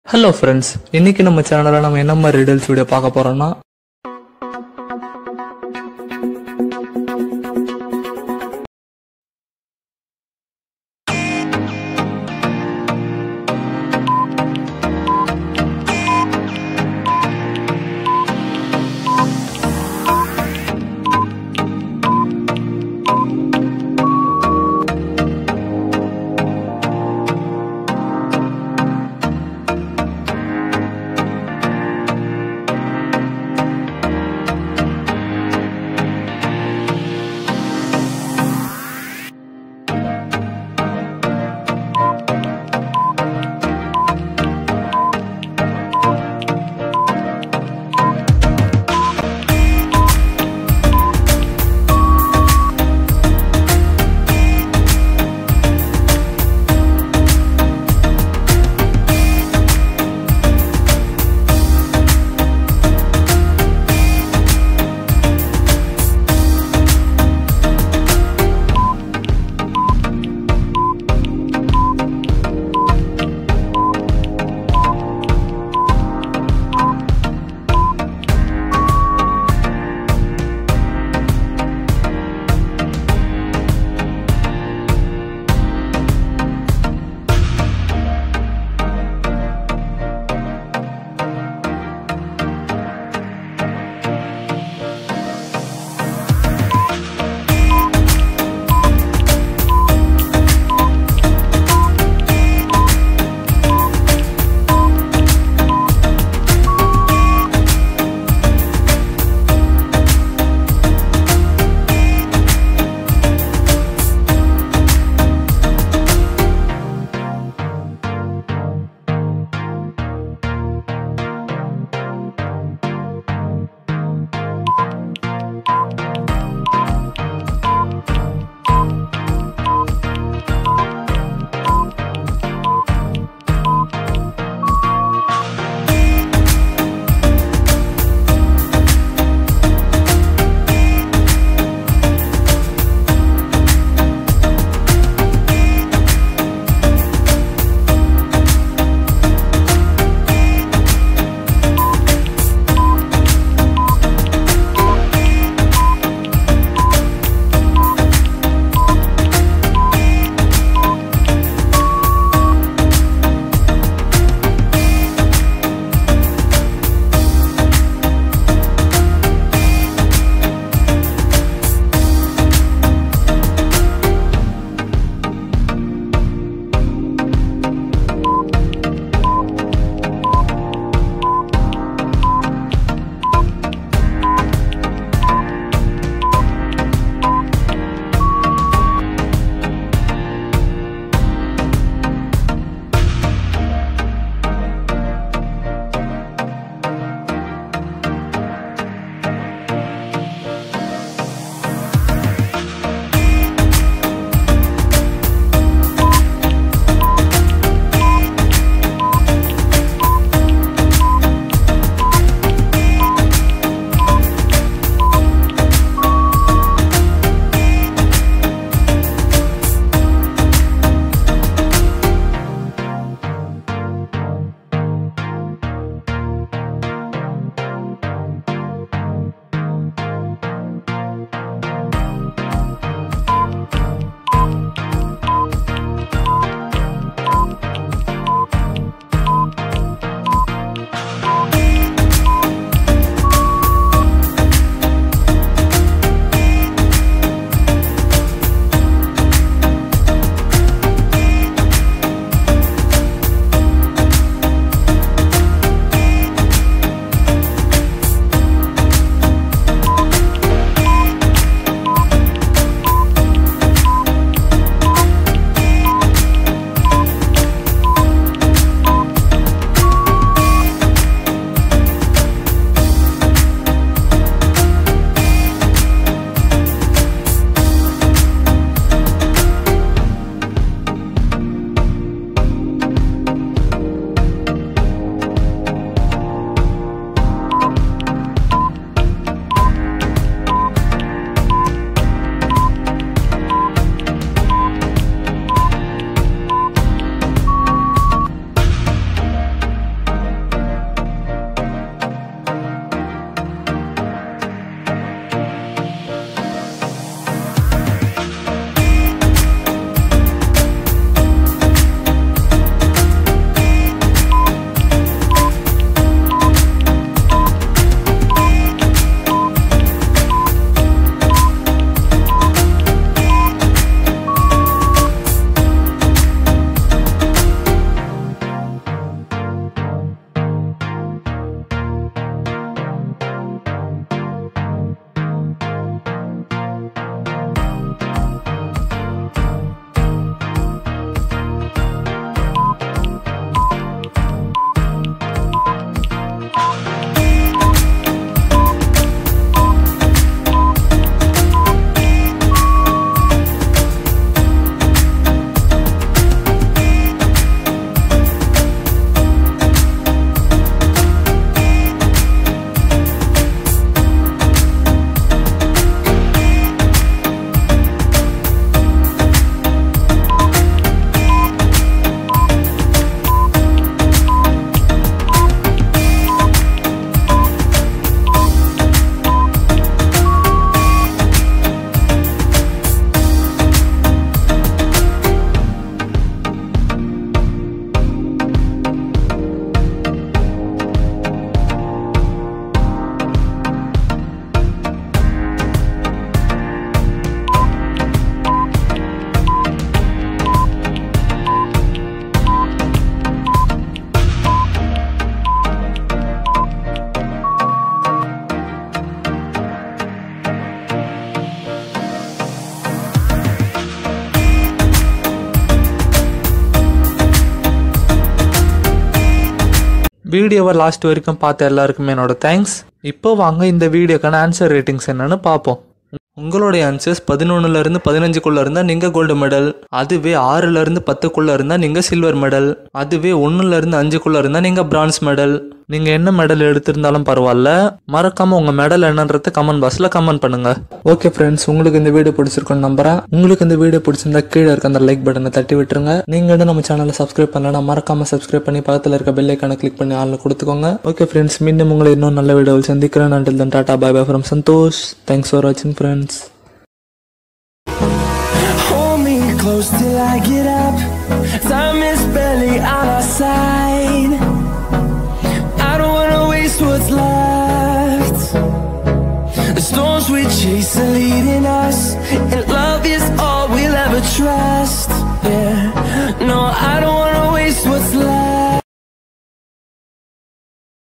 Hello friends இன்னைக்கு நம்ம சேனலில் நம்ம என்ன மாதிரி ரிடல்ஸ் வீடியோ பார்க்க போறோம்னா வீடியோவை லாஸ்ட் வரைக்கும் பார்த்த எல்லாருக்குமே என்னோட தேங்க்ஸ் இப்போ வாங்க இந்த வீடியோக்கான ஆன்சர் ரேட்டிங்ஸ் என்னன்னு பார்ப்போம் உங்களுடைய ஆன்சர்ஸ் பதினொன்னுலேருந்து பதினஞ்சுக்குள்ளே இருந்தால் நீங்கள் கோல்டு மெடல் அதுவே ஆறுலேருந்து பத்துக்குள்ளே இருந்தால் நீங்கள் சில்வர் மெடல் அதுவே ஒன்றுலேருந்து அஞ்சுக்குள்ளே இருந்தால் நீங்கள் பிரான்ஸ் மெடல் நீங்கள் என்ன மெடல் எடுத்திருந்தாலும் பரவாயில்ல மறக்காமல் உங்கள் மெடல் என்னன்றது கமெண்ட் பாக்ஸில் கமெண்ட் பண்ணுங்கள் ஓகே ஃப்ரெண்ட்ஸ் உங்களுக்கு இந்த வீடியோ பிடிச்சிருக்குன்னு நம்புறேன் உங்களுக்கு இந்த வீடியோ பிடிச்சிருந்தா கீழே இருக்க அந்த லைக் பட்டனை தட்டி விட்டுருங்க நீங்கள் இன்னும் நம்ம சேனலை சப்ஸ்கிரைப் பண்ணலன்னா மறக்காமல் சப்ஸ்கிரைப் பண்ணி பக்கத்தில் இருக்க பெல் ஐக்கானை கிளிக் பண்ணி ஆளில் கொடுத்துக்கோங்க ஓகே ஃப்ரெண்ட்ஸ் மீண்டும் உங்களை இன்னும் நல்ல வீடியோவில் சந்திக்கிறேன் until then tata bye bye from Santosh thanks for வாட்சிங் friends Hold me close till I get up. Time is barely on our side.